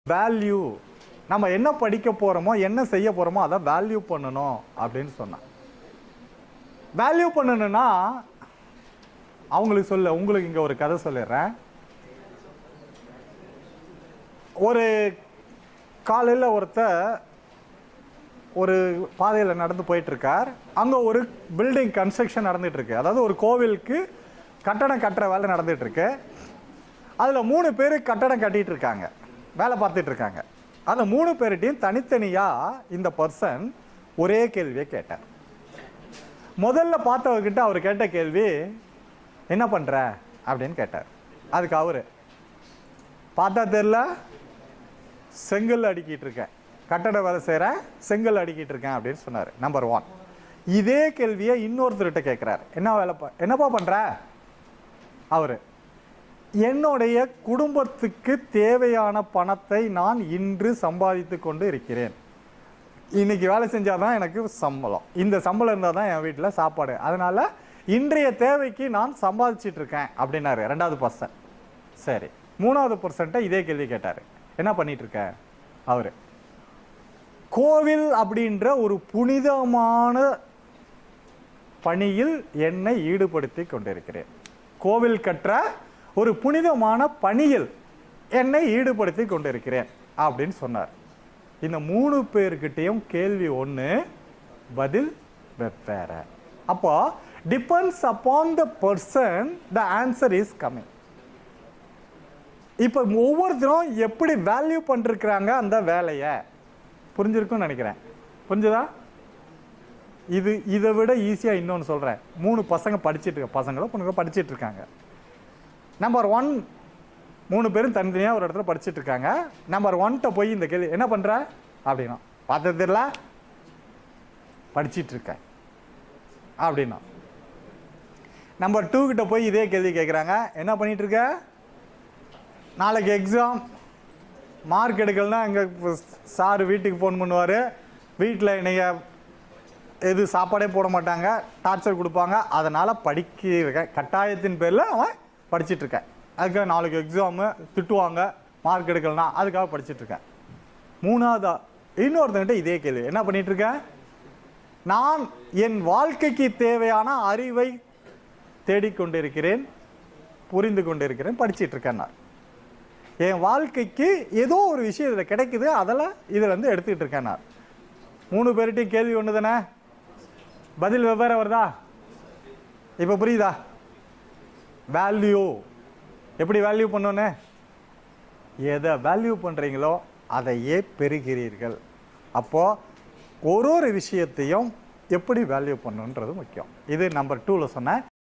value நம்ம என்ன படிக்க போறோமோ என்ன செய்ய போறோமோ அதை வேல்யூ பண்ணணும் அப்படின்னு சொன்னான் வேல்யூ பண்ணணும்னா அவங்களுக்கு சொல்ல உங்களுக்கு இங்க ஒரு கதை சொல்லிடுறேன் ஒரு காலையில் ஒருத்தர் ஒரு பாதையில் நடந்து போயிட்டு இருக்கார் அங்கே ஒரு பில்டிங் கன்ஸ்ட்ரக்ஷன் நடந்துட்டு இருக்கு அதாவது ஒரு கோவிலுக்கு கட்டடம் கட்டுற வேலை நடந்துட்டு இருக்கு அதில் மூணு பேர் கட்டடம் கட்டிட்டு இருக்காங்க வேலை பார்த்துட்டு இருக்காங்க அந்த மூணு பேர்கிட்டையும் தனித்தனியாக இந்த பர்சன் ஒரே கேள்வியை கேட்டார் முதல்ல பார்த்தவர்கிட்ட அவர் கேட்ட கேள்வி என்ன பண்ற அப்படின்னு கேட்டார் அதுக்கு அவரு பார்த்தா தெரியல செங்கல் அடிக்கிட்டு இருக்கேன் கட்டட வேலை செய்கிறேன் செங்கல் அடிக்கிட்டு இருக்கேன் அப்படின்னு சொன்னார் நம்பர் ஒன் இதே கேள்வியை இன்னொருத்தர்கிட்ட கேட்குறாரு என்ன வேலை ப- என்னப்பா பண்ற அவரு என்னுடைய குடும்பத்துக்கு தேவையான பணத்தை நான் இன்று சம்பாதித்து கொண்டு இருக்கிறேன் இன்னைக்கு வேலை செஞ்சாதான் எனக்கு சம்பளம் இந்த சம்பளம் இருந்தால் தான் என் வீட்டில் சாப்பாடு அதனால இன்றைய தேவைக்கு நான் சம்பாதிச்சிட்டு இருக்கேன் அப்படின்னாரு ரெண்டாவது பர்சன் சரி மூணாவது பர்சன்ட்ட இதே கேள்வி கேட்டாரு என்ன பண்ணிட்டு இருக்க அவரு கோவில் அப்படின்ற ஒரு புனிதமான பணியில் என்னை ஈடுபடுத்தி கொண்டிருக்கிறேன் கோவில் கற்ற ஒரு புனிதமான பணியில் என்னை ஈடுபடுத்தி கொண்டிருக்கிறேன் அப்படின்னு சொன்னார் இந்த மூணு பேர்கிட்டயும் கேள்வி ஒண்ணு பதில் வெவ்வேற அப்போ depends upon the person the answer is coming இப்போ ஒவ்வொருத்தரும் எப்படி வேல்யூ பண்ணிருக்கிறாங்க அந்த வேலையை புரிஞ்சிருக்கும்னு நினைக்கிறேன் புரிஞ்சுதா இது இதை விட ஈஸியாக இன்னொன்று சொல்கிறேன் மூணு பசங்க படிச்சிட்டு இருக்க பசங்களோ பொண்ணுங்களோ படிச்சிட்டு இருக்காங்க நம்பர் ஒன் மூணு பேரும் தனித்தனியாக ஒரு இடத்துல படிச்சிட்டு இருக்காங்க நம்பர் ஒன்ட்ட போய் இந்த கேள்வி என்ன பண்ணுற அப்படின்னா பார்த்தது தெரியல படிச்சிட்டு இருக்கேன் அப்படின்னா நம்பர் டூ கிட்ட போய் இதே கேள்வி கேட்குறாங்க என்ன பண்ணிட்டு இருக்க நாளைக்கு எக்ஸாம் மார்க் எடுக்கலனா எங்கள் சார் வீட்டுக்கு ஃபோன் பண்ணுவார் வீட்டில் என்னைய எது சாப்பாடே போட மாட்டாங்க டார்ச்சர் கொடுப்பாங்க அதனால் படிக்க கட்டாயத்தின் பேரில் அவன் படிச்சிட்டு இருக்கேன் அதுக்காக நாளைக்கு எக்ஸாமு திட்டுவாங்க மார்க் எடுக்கலனா அதுக்காக படிச்சிட்டு இருக்கேன் மூணாவதா இன்னொருத்தங்கிட்ட இதே கேள்வி என்ன பண்ணிட்டு இருக்க நான் என் வாழ்க்கைக்கு தேவையான அறிவை தேடிக்கொண்டிருக்கிறேன் புரிந்து கொண்டிருக்கிறேன் படிச்சிட்டு இருக்கேன் நான் என் வாழ்க்கைக்கு ஏதோ ஒரு விஷயம் இதில் கிடைக்குது அதெல்லாம் இதில் வந்து எடுத்துக்கிட்டு இருக்கேன் நான் மூணு பேர்கிட்டையும் கேள்வி ஒன்று தானே பதில் வெவ்வேறு வருதா இப்போ புரியுதா வேல்யூ எப்படி வேல்யூ பண்ணோன்னு எதை வேல்யூ பண்ணுறீங்களோ அதையே பெறுகிறீர்கள் அப்போது ஒரு ஒரு விஷயத்தையும் எப்படி வேல்யூ பண்ணணுன்றது முக்கியம் இது நம்பர் டூவில் சொன்னேன்